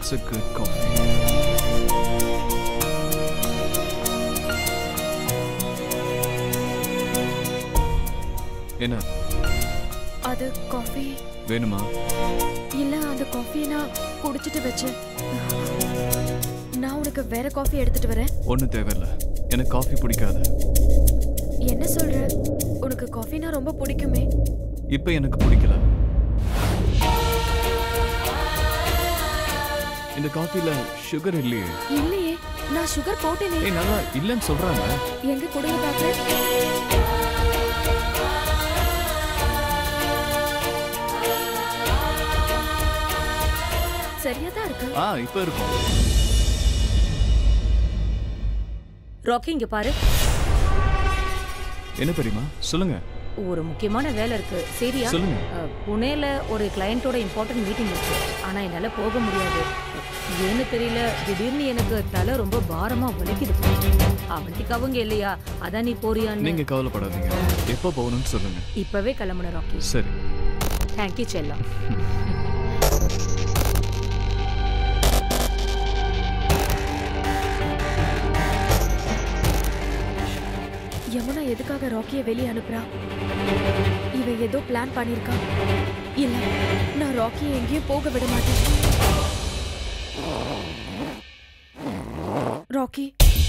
That's a good coffee. என்ன அது coffee வேணுமா இல்ல அந்த காஃபியை நான் குடிச்சிட்டு வச்சேன் நான் உனக்கு வேற காஃபி எடுத்துட்டு வரேன் ஒன்றும் தேவையில்ல எனக்கு காஃபி பிடிக்காது என்ன சொல்ற உனக்கு காஃபினா ரொம்ப பிடிக்குமே இப்போ எனக்கு பிடிக்கல இந்த காஃபில சுகர் இல்லையே இல்லையே நான் சுகர் போட்டேனே ஏய் நல்லா இல்லைன்னு சொல்றாங்க எங்க கொடுங்க பாக்குறேன் சரியா தான் இருக்கு ஆ இப்போ இருக்கும் ராக்கி இங்க பாரு என்ன தெரியுமா சொல்லுங்க ஒரு முக்கியமான வேலை இருக்கு சரியா சொல்லுங்க அஹ், புனேல ஒரு கிளையண்டோட இம்பார்ட்டன்ட் மீட்டிங் இருக்கு ஆனா என்னால போக முடியாது ஏன்னு தெரியல திடீர்னு எனக்கு தலை ரொம்ப பாரமா வலிக்குது அவனுக்கு அவங்க இல்லையா அதான் நீ போறியான்னு நீங்க கவலைப்படாதீங்க எப்போ போகணும்னு சொல்லுங்க இப்பவே கிளம்புன ராக்கி சரி தேங்க்யூ செல்லம் யமுனா எதுக்காக ராக்கிய வெளியே அனுப்புறா இவ ஏதோ பிளான் பண்ணிருக்கா இல்ல நான் ராக்கிய எங்கேயும் போக விட மாட்டேன் ராக்கி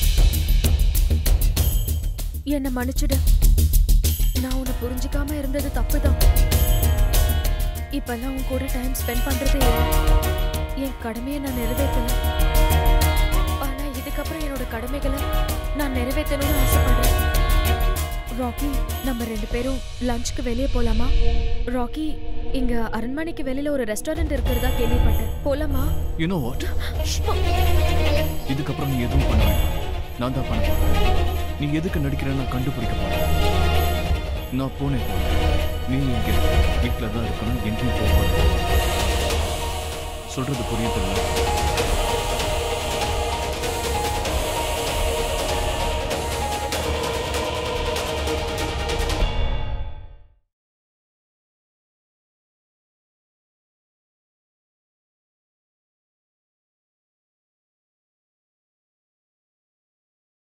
என்ன மன்னிச்சிடு நான் உன்னை புரிஞ்சுக்காம இருந்தது தப்புதான் இப்பெல்லாம் உன் கூட டைம் ஸ்பெண்ட் பண்றதே இல்லை என் கடமையை நான் நிறைவேற்றல ஆனா இதுக்கப்புறம் என்னோட கடமைகளை நான் நிறைவேற்றணும்னு ஆசைப்படுறேன் ராக்கி நம்ம ரெண்டு பேரும் லஞ்சுக்கு வெளியே போலாமா ராக்கி இங்க அரண்மனைக்கு வெளியில ஒரு ரெஸ்டாரண்ட் இருக்கிறதா கேள்விப்பட்டேன் போலாமா யூ நோ வாட் இதுக்கப்புறம் நீ எதுவும் பண்ண வேண்டாம் நான் தான் பண்ண போறேன் நீ எதுக்கு நடிக்கிறேன்னு நான் கண்டுபிடிக்க போறேன் நான் போனேன் நீ இங்க வீட்டில் தான் இருக்கணும் எங்கேயும் போக சொல்றது புரியுது